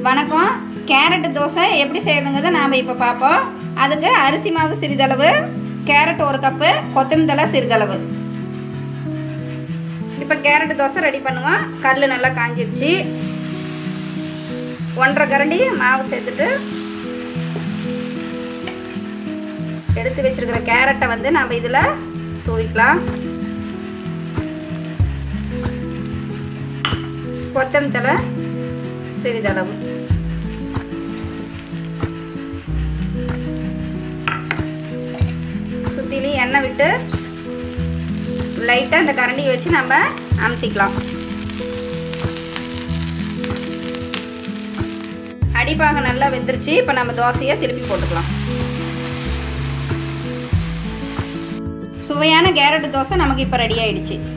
வணக்கம் கேரட் தோசை எப்படி செய்யணுங்கிறத நாம் இப்போ பார்ப்போம் அதுக்கு அரிசி மாவு சிறிதளவு கேரட் ஒரு கப்பு கொத்தமல்லி தழை சிறிதளவு இப்போ கேரட் தோசை ரெடி பண்ணுவோம் கல் நல்லா காஞ்சிடுச்சு ஒன்றரை கரண்டி மாவு சேர்த்துட்டு எடுத்து வச்சிருக்கிற கேரட்டை வந்து நம்ம இதில் தூவிக்கலாம் கொத்தமல்லி தழை சிறிதளவு சுற்றிலையும் எண்ணெய் விட்டு லைட்டாக இந்த கரண்டியை வச்சு நம்ம அமுத்திக்கலாம் அடிப்பாக நல்லா வெந்துருச்சு இப்போ நம்ம தோசையை திருப்பி போட்டுக்கலாம் சுவையான கேரட் தோசை நமக்கு இப்போ ரெடி ஆயிடுச்சு